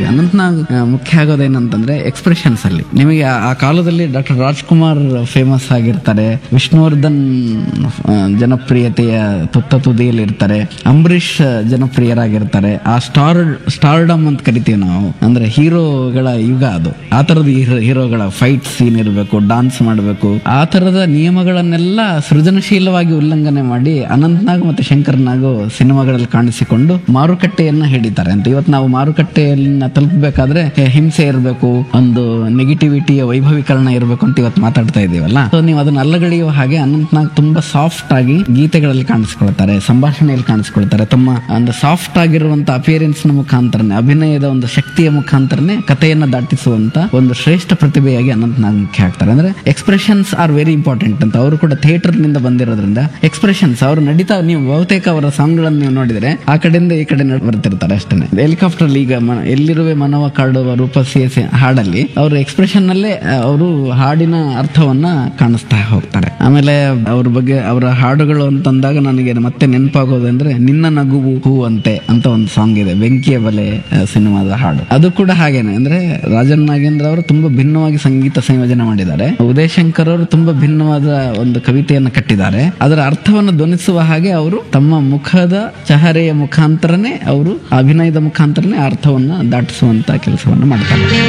ಅನಂತನಾಗ್ ಆ, ಮುಖ್ಯ ಆಗೋದೇನಂತಂದ್ರೆ ಎಕ್ಸ್ಪ್ರೆಷನ್ಸ್ ಅಲ್ಲಿ ನಿಮಗೆ ಆ- ಆ ಕಾಲದಲ್ಲಿ ಡಾಕ್ಟರ್ ರಾಜ್ಕುಮಾರ್ ಫೇಮಸ್ ಆಗಿರ್ತಾರೆ ವಿಷ್ಣುವರ್ಧನ್ ಆ, ಜನಪ್ರಿಯತೆಯ ತುತ್ತ ತುದಿಯಲ್ಲಿ ಇರ್ತಾರೆ ಅಂಬರೀಷ್ ಜನಪ್ರಿಯರಾಗಿರ್ತಾರೆ ಆ ಸ್ಟಾರ್ ಸ್ಟಾರ್ಡಮ್ ಅಂತ ಕರಿತೀವಿ ನಾವು ಅಂದ್ರೆ ಹೀರೋಗಳ ಯುಗ ಅದು ಆ ತರದ ಹೀರೋಗಳ ಫೈಟ್ ಸೀನ್ ಇರಬೇಕು ಡಾನ್ಸ್ ಮಾಡಬೇಕು ಆ ತರದ ನಿಯಮಗಳನ್ನೆಲ್ಲ ಸೃಜನಶೀಲವಾಗಿ ಉಲ್ಲಂಘನೆ ಮಾಡಿ ಅನಂತ್ನಾಗ್ ಮತ್ತೆ ಶಂಕರ್ನಾಗು ಸಿನಿಮಾಗಳಲ್ಲಿ ಕಾಣಿಸಿಕೊಂಡು ಮಾರುಕಟ್ಟೆಯನ್ನ ಹಿಡಿತಾರೆ ಅಂತ ಇವತ್ತು ನಾವು ಮಾರುಕಟ್ಟೆಯನ್ನ ತಲುಪಬೇಕಾದ್ರೆ ಏ, ಹಿಂಸೆ ಇರಬೇಕು ಒಂದು ನೆಗೆಟಿವಿಟಿಯ ವೈಭವೀಕರಣ ಇರಬೇಕು ಅಂತ ಇವತ್ತು ಮಾತಾಡ್ತಾ ಇದೀವಲ್ಲ ಸೊ ನೀವು ಅದನ್ನ ಅಲ್ಲಗಳೆಯುವ ಹಾಗೆ ಅನಂತ್ನಾಗ್ ತುಂಬಾ ಸಾಫ್ಟ್ ಆಗಿ ಗೀತೆಗಳಲ್ಲಿ ಕಾಣಿಸ್ಕೊಳ್ತಾರೆ ಸಂಭಾಷಣೆಯಲ್ಲಿ ಕಾಣಿಸ್ಕೊಳ್ತಾರೆ ತಮ್ಮ ಒಂದು ಸಾಫ್ಟ್ ಆಗಿರುವಂತ ಅಪಿಯರೆನ್ಸ್ ನ ಮುಖಾಂತರನೇ ಅಭಿನಯದ ಒಂದು ಶಕ್ತಿಯ ಮುಖಾಂತರನೇ ಕಥೆಯನ್ನ ದಾಟಿಸುವಂತ ಒಂದು ಶ್ರೇಷ್ಠ ಪ್ರತಿಭೆಯಾಗಿ ಅನಂತ್ನಾಗ್ ಮುಖ್ಯ ಆಗ್ತಾರೆ ಅಂದ್ರೆ ಎಕ್ಸ್ಪ್ರೆಷನ್ಸ್ ಆರ್ ವೆರಿ ಇಂಪಾರ್ಟೆಂಟ್ ಅಂತ ಅವರು ಕೂಡ ಥಿಯೇಟರ್ ನಿಂದ ಬಂದಿರೋದ್ರಿಂದ ಎಕ್ಸ್ಪ್ರೆಷನ್ಸ್ ಅವರು ನಡೀತಾ ನೀವು ಬಹುತೇಕ ಅವರ ಸಾಂಗ್ ಗಳನ್ನು ನೀವು ನೋಡಿದ್ರೆ ಆ ಕಡೆಯಿಂದ ಈ ಕಡೆ ನಡ್- ಬರ್ತಿರ್ತಾರೆ ಅಷ್ಟೇ ಹೆಲಿಕಾಪ್ಟರ್ ಈಗ ಮ- ಎಲ್ಲಿರುವೆ ಮನವ ಕಾಡುವ ರೂಪಸಿಯ ಸೆ- ಹಾಡಲ್ಲಿ ಅವರು ಎಕ್ಸ್ಪ್ರೆಷನ್ ನಲ್ಲೇ ಅವರು ಹಾಡಿನ ಅರ್ಥವನ್ನ ಕಾಣಿಸ್ತಾ ಹೋಗ್ತಾರೆ ಆಮೇಲೆ ಅವ್ರ ಬಗ್ಗೆ ಅವರ ಹಾಡುಗಳು ಅಂತಂದಾಗ ನನಗೆ ಮತ್ತೆ ನೆನಪಾಗೋದು ಅಂದ್ರೆ ನಿನ್ನ ನಗುವು ಹೂ ಅಂತೆ ಅಂತ ಒಂದು ಸಾಂಗ್ ಇದೆ ಬೆಂಕಿಯ ಬಲೆ ಆ, ಸಿನಿಮಾದ ಹಾಡು ಅದು ಕೂಡ ಹಾಗೇನೆ ಅಂದ್ರೆ ರಾಜನ್ ನಾಗೇಂದ್ರ ಅವರು ತುಂಬಾ ಭಿನ್ನವಾಗಿ ಸಂಗೀತ ಸಂಯೋಜನೆ ಮಾಡಿದ್ದಾರೆ ಉದಯ್ ಶಂಕರ್ ಅವರು ತುಂಬಾ ಭಿನ್ನವಾದ ಒಂದು ಕವಿತೆಯನ್ನು ಕಟ್ಟಿದ್ದಾರೆ ಅದರ ಅರ್ಥವನ್ನು ಧ್ವನಿಸುವ ಹಾಗೆ ಅವರು ತಮ್ಮ ಮುಖದ ಚಹರೆಯ ಮುಖಾಂತರನೇ ಅವರು ಅಭಿನಯದ ಮುಖಾಂತರನೇ ಆ ಅರ್ಥವನ್ನ ದಾಟಿಸುವಂತ ಕೆಲಸವನ್ನು ಮಾಡ್ತಾರೆ